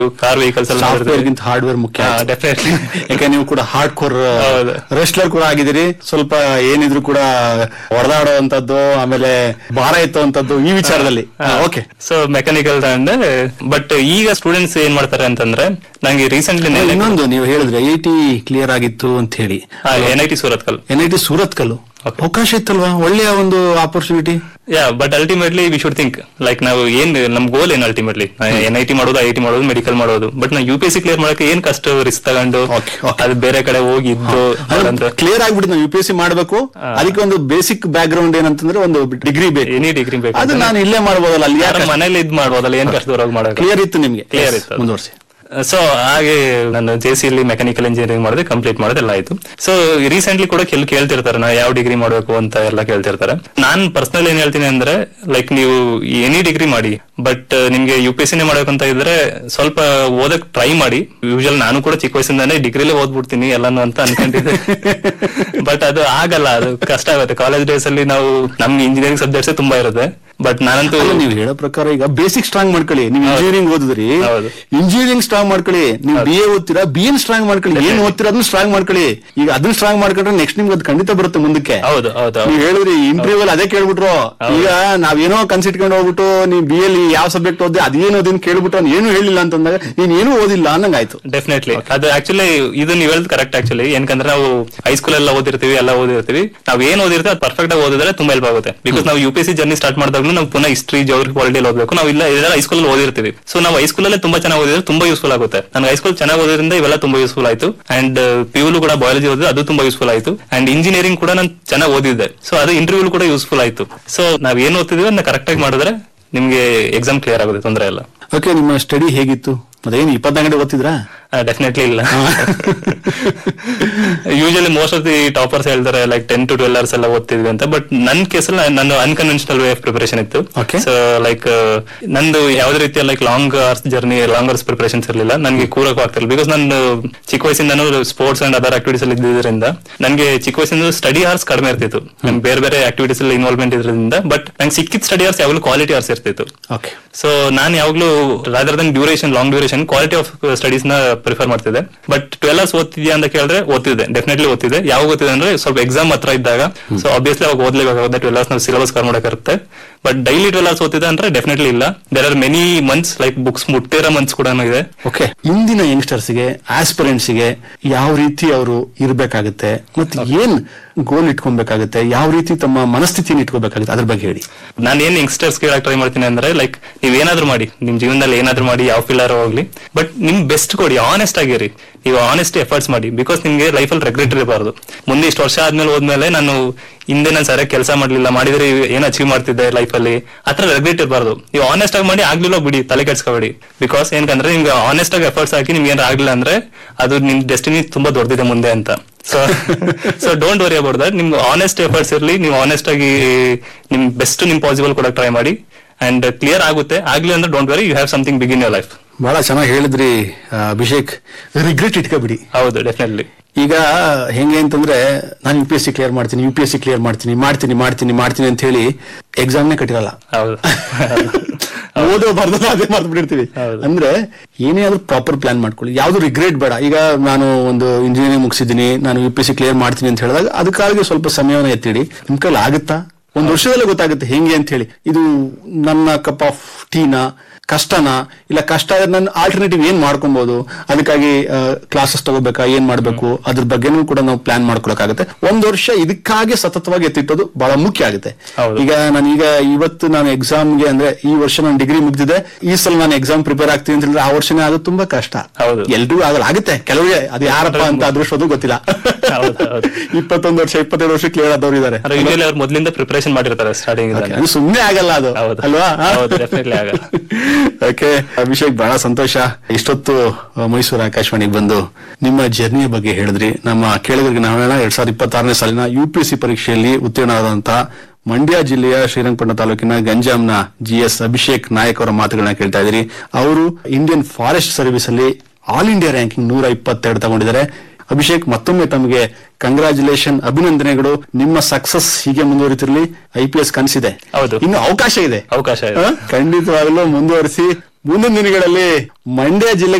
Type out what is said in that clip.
Car vehicles ಎಲ್ಲ software ಗಿಂತ hardware ಮುಖ್ಯ ಆಯ್ತು. ಡೆಫಿನೆಟ್ಲಿ ಯಾಕೆ ನೀವು ಕೂಡ ಹಾರ್ಡ್ ಕೋರ್ ಹೌದು. ರೆಸ್ಲರ್ ಕೂಡ ಆಗಿದ್ದೀರಿ ಸ್ವಲ್ಪ ಏನಿದ್ರು ಕೂಡ ಹೊಡೆದಾಡುವಂತದ್ದು ಆಮೇಲೆ ಭಾರ ಎತ್ತುವಂತದ್ದು ಈ ವಿಚಾರದಲ್ಲಿ ಓಕೆ ಸೊ ಮೆಕ್ಯಾನಿಕಲ್ ಅಂದ್ರೆ ಬಟ್ ಈಗ ಸ್ಟೂಡೆಂಟ್ಸ್ ಏನ್ ಮಾಡ್ತಾರೆ ಅಂತಂದ್ರೆ ನಂಗೆ ರೀಸೆಂಟ್ಲಿ ಇನ್ನೊಂದು ನೀವು ಹೇಳಿದ್ರೆ ಐ ಟಿ ಕ್ಲಿಯರ್ ಆಗಿತ್ತು ಅಂತ ಹೇಳಿ ಎನ್ ಐ ಟಿ ಸೂರತ್ ಕಲ್ ಎನ್ ಐ ಟಿ ಸೂರತ್ ಕಲ್ಲು Okay. ಅವಕಾಶ ಇತ್ತಲ್ವಾ ಒಳ್ಳೆಯ ಒಂದು opportunity ya but ultimately we should think like ನಾವು ಏನ್ ನಮ್ ಗೋಲ್ ಏನ್ ಅಲ್ಟಿಮೇಟ್ಲಿ ಎನ್ ಐ ಟಿ ಮಾಡೋದು ಐ ಟಿ ಮಾಡೋದು ಮೆಡಿಕಲ್ ಮಾಡೋದು ಬಟ್ ನಾವು U P S C clear ಮಾಡಕ್ಕೆ ಏನ್ ಕಷ್ಟ ರಿಸ್ಕ್ ತಗೊಂಡು Okay, okay. ಅದು ಬೇರೆ ಕಡೆ ಹೋಗಿದ್ದು ಅಂದ್ರೆ ಕ್ಲಿಯರ್ ಆಗ್ಬಿಟ್ಟು ನಾವು ಯು ಪಿ ಎಸ್ ಸಿ ಮಾಡಬೇಕು ಅದಕ್ಕೆ ಒಂದು ಬೇಸಿಕ್ ಬ್ಯಾಕ್ ಗ್ರೌಂಡ್ ಏನಂತಂದ್ರೆ ಒಂದು ಡಿಗ್ರಿ ಬೇಕು ಎನಿ ಡಿಗ್ರಿ ಬೇಕು ಅದು ನಾನು ಇಲ್ಲೇ ಮಾಡ್ಬೋದಲ್ಲ ಅಲ್ಲಿ ಯಾರ ಮನೇಲಿ ಇದ್ ಮಾಡ್ಬೋದಲ್ಲ ಏನ್ ಕಷ್ಟದವ್ರಾಗ ಮಾಡಕ್ಕೆ ಕ್ಲಿಯರ್ ಇತ್ತು ನಿಮ್ಗೆ Clear Yes, ಇತ್ತು ಅದು. ಮುಂದುವರಿಸಿ ಸೊ ಹಾಗೆ ನಾನು ಜೆ ಸಿ ಅಲ್ಲಿ ಮೆಕ್ಯಾನಿಕಲ್ ಇಂಜಿನಿಯರಿಂಗ್ ಮಾಡಿದೆ ಕಂಪ್ಲೀಟ್ ಮಾಡೋದೆಲ್ಲ ಆಯ್ತು ಸೊ ರೀಸೆಂಟ್ಲಿ ಕೂಡ ಕೆಲ್ ಕೇಳ್ತಿರ್ತಾರೆ ನಾ ಯಾವ ಡಿಗ್ರಿ ಮಾಡಬೇಕು ಅಂತ ಎಲ್ಲ ಕೇಳ್ತಿರ್ತಾರೆ ನಾನ್ ಪರ್ಸನಲ್ ಏನ್ ಹೇಳ್ತೀನಿ ಅಂದ್ರೆ ಲೈಕ್ ನೀವು ಎನಿ ಡಿಗ್ರಿ ಮಾಡಿ ಬಟ್ ನಿಮ್ಗೆ ಯು ಪಿ ಎಸ್ ಸಿನೇ ಮಾಡ್ಬೇಕಂತ ಇದ್ರೆ ಸ್ವಲ್ಪ ಓದಕ್ ಟ್ರೈ ಮಾಡಿ ಯೂಶಲ್ ನಾನು ಕೂಡ ಚಿಕ್ಕ ವಯಸ್ಸಿಂದಾನೆ ಡಿಗ್ರಿಲೇ ಓದ್ಬಿಡ್ತೀನಿ ಎಲ್ಲಾನು ಅಂತ ಅನ್ಕೊಂಡಿದ್ದೆ ಬಟ್ ಅದು ಆಗಲ್ಲ ಅದು ಕಷ್ಟ ಆಗುತ್ತೆ ಕಾಲೇಜ್ ಡೇಸ್ ಅಲ್ಲಿ ನಾವು ನಮ್ಗೆ ಇಂಜಿನಿಯರಿಂಗ್ ಸಬ್ಜೆಕ್ಟ್ಸ್ ತುಂಬಾ ಇರುತ್ತೆ ಬಟ್ ನಾನಂತೂ ಅಲ್ಲ ನೀವು ಹೇಳೋ ಪ್ರಕಾರ ಈಗ ಬೇಸಿಕ್ ಸ್ಟ್ರಾಂಗ್ ಮಾಡ್ಕೊಳ್ಳಿ ನೀವು ಇಂಜಿನಿಯರಿಂಗ್ ಓದಿದ್ರಿ ಹೌದು. ಇಂಜಿನಿಯರಿಂಗ್ ಸ್ಟ್ರಾಂಗ್ ಮಾಡ್ಕೊಳ್ಳಿ ನೀವು ಬಿ ಎ ಓದ್ತೀರಾ ಬಿ ಎನ್ ಸ್ಟ್ರಾಂಗ್ ಮಾಡ್ಕೊಳ್ಳಿ ಏನ್ ಓದ್ತೀರಾ ಅದನ್ನ ಸ್ಟ್ರಾಂಗ್ ಮಾಡ್ಕೊಳ್ಳಿ ಈಗ ಅದನ್ನ ಸ್ಟ್ರಾಂಗ್ ಮಾಡ್ಕೊಂಡ್ರೆ ನೆಕ್ಸ್ಟ್ ನಿಮ್ಗೆ ಅದು ಖಂಡಿತ ಬರುತ್ತೆ ಮುಂದಕ್ಕೆ ಹೌದು ಹೌದು ಹೌದು ನೀವು ಹೇಳಿದ್ರಿ ಇಂಟರ್ವ್ಯೂ ಅಲ್ಲಿ ಅದೇ ಕೇಳ್ಬಿಟ್ರು ಈಗ ನಾವೇನೋ ಕನ್ಸಿಟ್ಕೊಂಡು ಹೋಗ್ಬಿಟ್ಟು ನೀವು ಬಿ ಎಲ್ ಯಾವ ಸಬ್ಜೆಕ್ಟ್ ಓದಿ ಅದೇನು ಅದೇನು ಕೇಳ್ಬಿಟ್ಟು ಅವ್ನು ಏನು ಹೇಳಿಲ್ಲ ಅಂತಂದಾಗ ನೀನ್ ಏನೂ ಓದಿಲ್ಲ ಅನ್ನಂಗ್ ಆಯ್ತು ಡೆಫಿನೆಟ್ಲಿ ಅದು ಆಕ್ಚುಲಿ ಇದು ನೀವು ಹೇಳದ್ ಕರೆಕ್ಟ್ ಆಕ್ಚುಲಿ ಏನಕಂದ್ರೆ ನಾವು ಹೈಸ್ಕೂಲ್ ಎಲ್ಲ ಓದಿರ್ತೀವಿ ಎಲ್ಲ ಓದಿರ್ತೀವಿ ನಾವ್ ಏನ್ ಓದಿರ್ತೀವಿ ಅದು ಪರ್ಫೆಕ್ಟ್ ಆಗಿ ಓದಿದ್ರೆ ತುಂಬಾ ಹೆಲ್ಪ್ ಆಗುತ್ತೆ ಬಿಕಾಸ್ ನಾವು U P C journey start ಮಾಡಿದಾಗ್ಲೂ ನಾವು ಪುನಃ ಹಿಸ್ಟ್ರಿ ಜೋಗ್ರಫಿ ಪಾಲಿಟಿಯಲ್ಲಿ ಓದಬೇಕು ನಾವು ಇಲ್ಲ ಇದೆಲ್ಲ ಹೈಸ್ಕೂಲ್ ಓದಿರ್ತೀವಿ ಸೊ ನಾವು ಹೈಸ್ಕೂಲ್ ಅಲ್ಲೇ ತುಂಬಾ ಚೆನ್ನಾಗಿ ಓದಿದ್ರೆ ತುಂಬಾ ಯೂಸ್ಫುಲ್ ಆಗುತ್ತೆ ನನಗೆ ಹೈಸ್ಕೂಲ್ ಚೆನ್ನಾಗಿ ಓದೋದ್ರಿಂದ ಇವೆಲ್ಲ ತುಂಬಾ ಯೂಸ್ಫುಲ್ ಆಯ್ತು ಅಂಡ್ ಪಿಯುಲು ಕೂಡ ಬಯಾಲಜಿ ಓದಿದ್ರೆ ಅದು ತುಂಬಾ ಯೂಸ್ಫುಲ್ ಆಯ್ತು ಅಂಡ್ ಇಂಜಿನಿಯರಿಂಗ್ ಕೂಡ ನಾನು ಚೆನ್ನಾಗಿ ಓದಿದ್ದೆ ಸೊ ಅದು ಇಂಟರ್ವ್ಯೂ ಕೂಡ ಯೂಸ್ಫುಲ್ ಆಯ್ತು ಸೊ ನಾವ್ ಏನ್ ಓದ್ತಿದೀವಿ ಅದನ್ನ ಕರೆಕ್ಟ್ ಆಗಿ ಮಾಡಿದ್ರೆ ನಿಮ್ಗೆ ಎಕ್ಸಾಮ್ ಕ್ಲಿಯರ್ ಆಗುತ್ತೆ ತೊಂದರೆ ಇಲ್ಲ ಓಕೆ ನಿಮ್ಮ ಸ್ಟಡಿ ಹೇಗಿತ್ತು ಮತ್ತೇನು ಇಪ್ಪತ್ನಾಲ್ಕು ಗಂಟೆ ಓದ್ತಿದ್ರಾ ಡೆಫಿನೆಟ್ಲಿ ಇಲ್ಲ usually most of the toppers ಹೇಳ್ತಾರೆ like ten to twelve hours ಎಲ್ಲ ಓದ್ತಿದ್ವಿ ಅಂತ ಬಟ್ ನನ್ ಕೇಸಲ್ಲಿ ನಾನು ಅನ್ಕನ್ವೆನ್ಷನಲ್ ವೇ ಆಫ್ ಪ್ರಿಪರೇಷನ್ ಇತ್ತು Okay. ಸೊ ಲೈಕ್ ನಂದು ಯಾವ್ದೇ ರೀತಿಯ like long hours journey long hours preparations ಇರಲಿಲ್ಲ ನನಗೆ ಕೂರಕ್ಕೂ ಆಗ್ತಿಲ್ಲ ಬಿಕಾಸ್ ನಾನು ಚಿಕ್ಕ ವಯಸ್ಸಿಂದನೂ ಸ್ಪೋರ್ಟ್ಸ್ ಅಂಡ್ ಅದರ್ ಆಕ್ಟಿವಿಟೀಸ್ ಅಲ್ಲಿ ಇದ್ದಿದ್ದರಿಂದ ನನಗೆ ಚಿಕ್ಕ ವಯಸ್ಸಿಂದ ಸ್ಟಡಿ ಅವರ್ಸ್ ಕಡಿಮೆ ಇರ್ತಿತ್ತು ನನ್ಗೆ ಬೇರೆ ಬೇರೆ ಆಕ್ಟಿವಿಟೀಸ್ ಅಲ್ಲಿ ಇನ್ವಾಲ್ವ್ಮೆಂಟ್ ಇದ್ರಿಂದ ಬಟ್ ನಂಗೆ ಸಿಕ್ಕಿದ ಸ್ಟಡಿ ಅವರ್ಸ್ ಯಾವಾಗಲೂ ಕ್ವಾಲಿಟಿ ಅವರ್ಸ್ ಇರ್ತಿತ್ತು ಓಕೆ ಸೊ ನಾನು ಯಾವಾಗ್ಲೂ rather than duration long duration quality of studies ನ ಪ್ರಿಫರ್ ಮಾಡ್ತಿದ್ದೆ ಬಟ್ ಟ್ವೆಲ್ ಅವರ್ಸ್ ಓದ್ತಿದ್ಯಾ ಅಂತ ಕೇಳಿದ್ರೆ ಓದ್ತಿದ್ದೆ ಡೆಫಿನೆಟ್ಲಿ ಓದ್ತಿದ್ದೆ ಯಾವಾಗ ಓದ್ತಿದ್ದೆ ಅಂದ್ರೆ ಸ್ವಲ್ಪ ಎಕ್ಸಾಮ್ ಹತ್ರ ಇದ್ದಾಗ ಸೊ ಆಬ್ವಿಯಸ್ಲಿ ಅವಾಗ ಓದ್ಲೇಬೇಕಾಗುತ್ತೆ ಟ್ವೆಲ್ ಅವರ್ಸ್ ನಾವು ಸಿಲೆಬಸ್ ಕವರ್ ಮಾಡಕ್ಕಿರುತ್ತೆ ಬಟ್ ಡೈಲಿ ಟ್ವೆಲ್ ಅವರ್ಸ್ ಓದ್ತಿದ್ದೆ ಅಂದ್ರೆ ಡೆಫಿನೆಟ್ಲಿ ಇಲ್ಲ there are many months like books ಮುಟ್ಟಿರೋ ಮಂತ್ಸ್ ಕೂಡ ಇದೆ ಓಕೆ ಇಂದಿನ ಯಂಗ್ಸ್ಟರ್ಸ್ಗೆ ಆಸ್ಪಿರೆಂಟ್ಸ್ಗೆ ಯಾವ ರೀತಿ ಅವರು ಇರ್ಬೇಕಾಗುತ್ತೆ ಮತ್ತೆ ಏನ್ ಗೋಲ್ ಇಟ್ಕೊಬೇಕಾಗುತ್ತೆ ಯಾವ ರೀತಿ ತಮ್ಮ ಮನಸ್ಥಿತಿಯನ್ನು ಇಟ್ಕೋಬೇಕಾಗುತ್ತೆ ಅದ್ರ ಬಗ್ಗೆ ಹೇಳಿ ನಾನು ಏನ್ ಯಂಗ್ಸ್ಟರ್ಸ್ ಕೇಳಕ್ ಟ್ರೈ ಮಾಡ್ತೀನಿ ಅಂದ್ರೆ ಲೈಕ್ ನೀವ್ ಏನಾದ್ರೂ ಮಾಡಿ ನಿಮ್ ಜೀವನದಲ್ಲಿ ಏನಾದ್ರೂ ಮಾಡಿ ಯಾವ ಫೀಲ್ಡರ್ ಹೋಗ್ಲಿ ಬಟ್ ನಿಮ್ ಬೆಸ್ಟ್ ಕೊಡಿ ಆನೆಸ್ಟ್ ಆಗಿರಿ ನೀವು ಆನೆಸ್ಟ್ ಎಫರ್ಟ್ಸ್ ಮಾಡಿ ಬಿಕಾಸ್ ನಿಮ್ಗೆ ಲೈಫಲ್ಲಿ ರೆಗ್ರೆಟ್ ಇರಬಾರ್ದು ಮುಂದೆ ಇಷ್ಟು ವರ್ಷ ಆದ್ಮೇಲೆ ಹೋದ್ಮೇಲೆ ನಾನು ಹಿಂದೆ ನಾನು ಸರಿಯಾಗಿ ಕೆಲಸ ಮಾಡ್ಲಿಲ್ಲ ಮಾಡಿದ್ರೆ ಏನ್ ಅಚೀವ್ ಮಾಡ್ತಿದ್ದೆ ಲೈಫಲ್ಲಿ ಆತರ ರೆಗ್ರೆಟ್ ಇರಬಾರ್ದು ನೀವು ಆನೆಸ್ಟ್ ಆಗಿ ಮಾಡಿ ಆಗ್ಲಿಲ್ಲ ಬಿಡಿ ತಲೆ ಕೆಡ್ಸ್ಕೊಬೇಡಿ ಬಿಕಾಸ್ ಏನಕಂದ್ರೆ ನಿಮ್ಗೆ ಆನೆಸ್ಟ್ ಆಗಿ ಎಫರ್ಟ್ಸ್ ಹಾಕಿ ನಿಮ್ಗೆ ಏನಾರ ಆಗ್ಲಿಲ್ಲ ಅಂದ್ರೆ ಅದು ನಿಮ್ ಡೆಸ್ಟಿನಿ ತುಂಬಾ ದೊಡ್ಡದಿದೆ ಮುಂದೆ ಅಂತ so so don't worry about that ನಿಮ್ಗೆ ಆನೆಸ್ಟ್ ಎಫರ್ಟ್ಸ್ ಇರಲಿ ನೀವು ಆನೆಸ್ಟ್ ಆಗಿ ನಿಮ್ ಬೆಸ್ಟ್ ನಿಮ್ ಪಾಸಿಬಲ್ ಕೂಡ ಟ್ರೈ ಮಾಡಿ ಅಂಡ್ ಕ್ಲಿಯರ್ ಆಗುತ್ತೆ ಆಗ್ಲಿ ಅಂದ್ರೆ don't worry you have something big in your life ಬಹಳ ಚೆನ್ನಾಗಿ ಹೇಳಿದ್ರಿ ಆ, ಅಭಿಷೇಕ್ ರಿಗ್ರೆಟ್ ಇಟ್ಕೋಬಿಡಿ ಹೌದು ಡೆಫಿನೆಟ್ಲಿ ಈಗ ಹೆಂಗೆ ಅಂತಂದ್ರೆ ನಾನು U P S C clear ಮಾಡ್ತೀನಿ U P S C clear ಮಾಡ್ತೀನಿ ಮಾಡ್ತೀನಿ ಮಾಡ್ತೀನಿ ಮಾಡ್ತೀನಿ ಅಂತ ಹೇಳಿ ಎಕ್ಸಾಮ್ನೇ ಕಟ್ಟಿರಲ್ಲ ಹೌದು ಓದೋ ಬರ್ದಲ್ಲ ಅದೇ ಮರ್ತು ಬಿಟ್ಟಿರ್ತೀವಿ ಹೌದು. ಅಂದ್ರೆ ಏನೇ ಆದ್ರೂ ಪ್ರಾಪರ್ ಪ್ಲಾನ್ ಮಾಡ್ಕೊಳ್ಳಿ ಯಾವ್ದು ರಿಗ್ರೆಟ್ ಬೇಡ ಈಗ ನಾನು ಒಂದು ಇಂಜಿನಿಯರಿಂಗ್ ಮುಗಿಸಿದ್ದೀನಿ ನಾನು ಯು ಪಿ ಸಿ ಕ್ಲಿಯರ್ ಮಾಡ್ತೀನಿ ಅಂತ ಹೇಳಿದಾಗ ಅದಕ್ಕಾಗಿ ಸ್ವಲ್ಪ ಸಮಯವನ್ನು ಎತ್ತಿಡಿ ನಿಮ್ ಕೈಲಿ ಆಗುತ್ತಾ ಒಂದು ವರ್ಷದಲ್ಲೇ ಗೊತ್ತಾಗುತ್ತೆ ಹೆಂಗೆ ಅಂತ ಹೇಳಿ ಇದು ನನ್ನ ಕಪ್ ಆಫ್ ಟೀನಾ ಕಷ್ಟನಾ ಇಲ್ಲ ಕಷ್ಟ ಆದ್ರೆ ನಾನು ಆಲ್ಟರ್ನೇಟಿವ್ ಏನ್ ಮಾಡ್ಕೊಬಹುದು ಅದಕ್ಕಾಗಿ ಕ್ಲಾಸಸ್ ತಗೋಬೇಕಾ ಏನ್ ಮಾಡ್ಬೇಕು ಅದ್ರ ಬಗ್ಗೆನೂ ಕೂಡ ನಾವು ಪ್ಲಾನ್ ಮಾಡ್ಕೊಳಕಾಗುತ್ತೆ ಒಂದ್ ವರ್ಷ ಇದಕ್ಕಾಗಿ ಸತತವಾಗಿ ಎತ್ತಿಟ್ಟೋದು ಬಹಳ ಮುಖ್ಯ ಆಗುತ್ತೆ ಹೌದು. ಈಗ ನಾನೀಗ ಇವತ್ತು ನಾನು ಎಕ್ಸಾಮ್ಗೆ ಅಂದ್ರೆ ಈ ವರ್ಷ ನಾನು ಡಿಗ್ರಿ ಮುಗ್ದಿದೆ ಈ ಸಲ ನಾನು ಎಕ್ಸಾಮ್ ಪ್ರಿಪೇರ್ ಆಗ್ತೀನಿ ಅಂತ ಹೇಳಿದ್ರೆ ಆ ವರ್ಷನೇ ಆಗೋದು ತುಂಬಾ ಕಷ್ಟ ಹೌದು. ಎಲ್ರಿಗೂ ಆಗಲ್ಲ ಆಗುತ್ತೆ ಕೆಲವರಿಗೆ ಅದು ಯಾರಪ್ಪ ಅಂತ ಅದೃಷ್ಟದು ಗೊತ್ತಿಲ್ಲ ಹೌದು, ಹೌದು. ಇಪ್ಪತ್ತೊಂದು ವರ್ಷ ಇಪ್ಪತ್ತೆರಡು ವರ್ಷ ಕ್ಲಿಯರ್ ಆದವ್ರು ಇದಾರೆ ಯೂಶಲಿ ಅವ್ರು ಮೊದ್ಲಿಂದ ಪ್ರಿಪರೇಷನ್ ಮಾಡಿರ್ತಾರೆ ಸ್ಟಾರ್ಟಿಂಗ್ Okay, ಅದು ಸುಮ್ನೆ ಆಗಲ್ಲ ಅದು ಹೌದು. ಅಲ್ವಾ ಹೌದು, definitely ಆಗಲ್ಲ. ಓಕೆ ಅಭಿಷೇಕ್ ಬಹಳ ಸಂತೋಷ ಇಷ್ಟೊತ್ತು ಆ, ಮೈಸೂರು ಆಕಾಶವಾಣಿಗೆ ಬಂದು ನಿಮ್ಮ ಜರ್ನಿಯ ಬಗ್ಗೆ ಹೇಳಿದ್ರಿ ನಮ್ಮ ಕೇಳಿದ್ರಿಗೆ ನಾವೇನ ಎರಡ್ ಸಾವಿರದ ಇಪ್ಪತ್ತಾರನೇ ಸಾಲಿನ ಯು ಪಿ ಸಿ ಪರೀಕ್ಷೆಯಲ್ಲಿ ಉತ್ತೀರ್ಣರಾದಂತಹ ಮಂಡ್ಯ ಜಿಲ್ಲೆಯ ಶ್ರೀರಂಗಪಟ್ಟಣ ತಾಲೂಕಿನ ಗಂಜಾಂನ ಜಿ ಎಸ್ ಅಭಿಷೇಕ್ ನಾಯಕ್ ಅವರ ಮಾತುಗಳನ್ನ ಕೇಳ್ತಾ ಇದ್ದೀರಿ ಅವರು ಇಂಡಿಯನ್ ಫಾರೆಸ್ಟ್ ಸರ್ವಿಸ್ ಅಲ್ಲಿ ಆಲ್ ಇಂಡಿಯಾ ರ್ಯಾಂಕಿಂಗ್ ನೂರ ಇಪ್ಪತ್ತೆರಡು ತಗೊಂಡಿದ್ದಾರೆ ಅಭಿಷೇಕ್ ಮತ್ತೊಮ್ಮೆ ತಮಗೆ ಕಂಗ್ರಾಚುಲೇಷನ್ ಅಭಿನಂದನೆಗಳು ನಿಮ್ಮ ಸಕ್ಸಸ್ ಹೀಗೆ ಮುಂದುವರಿತಿರ್ಲಿ ಐ ಪಿ ಎಸ್ ಕನಸಿದೆ ಹೌದು. ಇನ್ನು ಅವಕಾಶ ಇದೆ ಅವಕಾಶ ಇದೆ ಹ? ಖಂಡಿತವಾಗಲೂ ಮುಂದುವರಿಸಿ ಮುಂದಿನ ದಿನಗಳಲ್ಲಿ ಮಂಡ್ಯ ಜಿಲ್ಲೆ